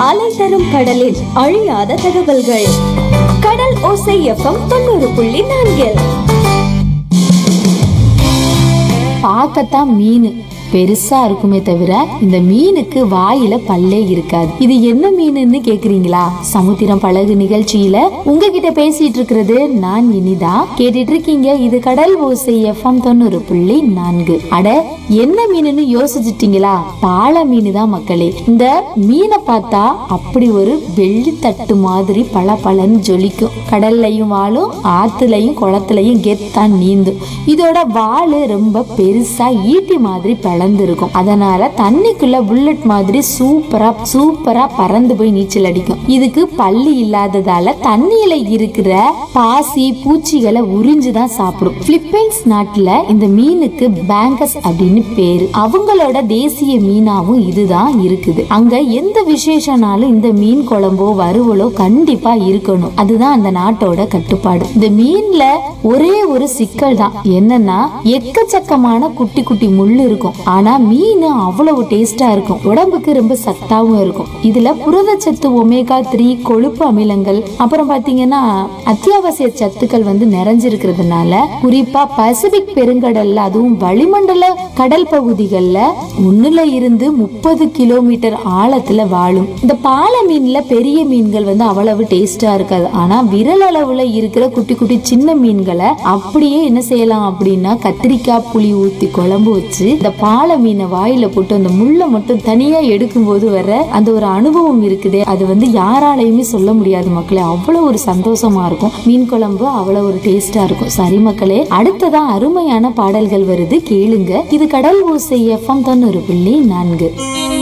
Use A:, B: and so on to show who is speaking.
A: அலை தரும் கடலில் அழியாத தகவல்கள் கடல் ஓசை எஃப்எம் தொண்ணூறு புள்ளி நான்கில்
B: பார்க்கத்தான் மீன் பெருசா இருக்குமே தவிர இந்த மீனுக்கு வாயில பல்லே இருக்காது இது என்ன மீனுன்னு கேக்குறீங்களா சமுத்திரம் பழகு நிகழ்ச்சியில உங்ககிட்ட பேசிட்டு இருக்கிறது நான் இனிதா கேட்டுட்டு இருக்கீங்க இது கடல் ஓசை எஃப்எம் தொண்ணூறு புள்ளி நான்கு அட என்ன மீனுன்னு யோசிச்சிட்டீங்களா பாலை மீன் தான் மக்களே இந்த மீனை பார்த்தா அப்படி ஒரு வெள்ளித்தட்டு மாதிரி பல பலன்னு ஜொலிக்கும் கடல்லையும் வாழும் ஆத்துலயும் குளத்துலயும் கெத்தான் நீந்தும் இதோட வாலு ரொம்ப பெருசா ஈட்டி மாதிரி பிளந்திருக்கும் அதனால தண்ணிக்குள்ள புல்லட் மாதிரி சூப்பரா சூப்பரா பறந்து போய் நீச்சல் அடிக்கும் இதுக்கு பல்லு இல்லாததால தண்ணியில இருக்கிற பாசி பூச்சிகளை உறிஞ்சுதான் சாப்பிடும் பிலிப்பைன்ஸ் நாட்டுல இந்த மீனுக்கு பேங்கஸ் அப்படின்னு பேரு அவங்களோட தேசிய மீனாவும் இதுதான் இருக்குது அங்க எந்த விசேஷனாலும் இந்த மீன் குழம்போ வறுவலோ கண்டிப்பா இருக்கணும் அதுதான் அந்த நாட்டோட கட்டுப்பாடு இந்த மீன்ல ஒரே ஒரு சிக்கல் தான் என்னன்னா எக்கச்சக்கமான குட்டி குட்டி முள் இருக்கும் ஆனா மீன் அவ்வளவு டேஸ்டா இருக்கும் உடம்புக்கு ரொம்ப சத்தாவும் இருக்கும் இதுல புரதச்சத்து ஒமேகா த்ரீ கொழுப்பு அமிலங்கள் அப்புறம் பாத்தீங்கன்னா அத்தியாவசிய சத்துக்கள் வந்து நிறைஞ்சிருக்கிறதுனால குறிப்பா பசிபிக் பெருங்கடல்ல அதுவும் வளிமண்டல கடல் பகுதிகள்ல ஒண்ணுல இருந்து முப்பது கிலோமீட்டர் ஆழத்துல வாழும் இந்த பால மீன்ல பெரிய மீன்கள் வந்து அவ்வளவு டேஸ்டா இருக்காது ஆனா விரல் அளவுல இருக்கிற குட்டி குட்டி சின்ன மீன்களை அப்படியே என்ன செய்யலாம் அப்படின்னா கத்திரிக்காய் புளி ஊத்தி குழம்பு வச்சு இந்த பால மீனை வாயில போட்டு அந்த முள்ளை மட்டும் தனியா எடுக்கும் போது வர அந்த ஒரு அனுபவம் இருக்குதே அது வந்து யாராலையுமே சொல்ல முடியாது மக்களே அவ்வளவு ஒரு சந்தோஷமா இருக்கும் மீன் குழம்பு அவ்வளவு ஒரு டேஸ்டா இருக்கும் சரி மக்களே அடுத்ததா அருமையான பாடல்கள் வருது கேளுங்க இது கடல் ஓசை எஃப்எம் தொண்ணூறு புள்ளி நான்கு